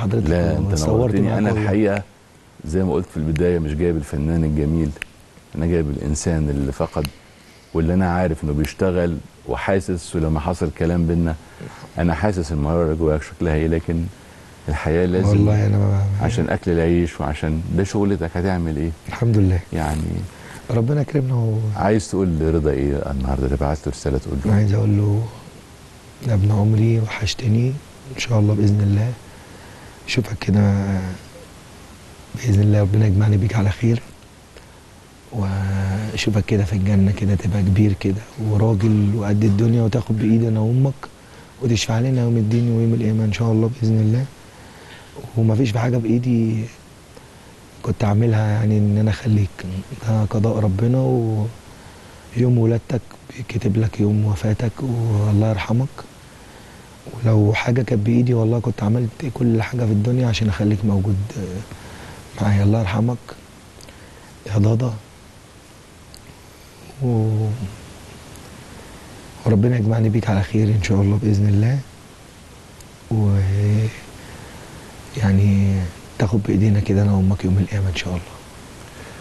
حضرتك لا انت وصورت نورتني معاك انا والله. الحقيقه زي ما قلت في البدايه مش جايب الفنان الجميل انا جايب الانسان اللي فقد واللي انا عارف انه بيشتغل وحاسس ولما حصل كلام بينا انا حاسس المراره اللي جواك شكلها ايه لكن الحياه لازم والله انا ما عشان اكل العيش وعشان ده شغلتك هتعمل ايه الحمد لله يعني ربنا كرمنا و... عايز تقول لرضا ايه النهارده اللي بعت له رساله تقول انا له عايز اقول له يا ابن عمري وحشتني ان شاء الله باذن الله اشوفك كده باذن الله ربنا يجمعني بيك على خير واشوفك كده في الجنه كده تبقى كبير كده وراجل وقد الدنيا وتاخد بايدي انا وامك وتشفع لنا يوم الدين ويوم القيامه ان شاء الله باذن الله ومفيش في حاجه بايدي كنت اعملها يعني ان انا اخليك ده قضاء ربنا ويوم ولادتك كتب لك يوم وفاتك والله يرحمك ولو حاجه كانت بايدي والله كنت عملت كل حاجه في الدنيا عشان اخليك موجود آه، معايا الله يرحمك يا ضاضا و... وربنا يجمعني بيك على خير ان شاء الله باذن الله و يعني تاخد بايدينا كده انا وامك يوم القيامه ان شاء الله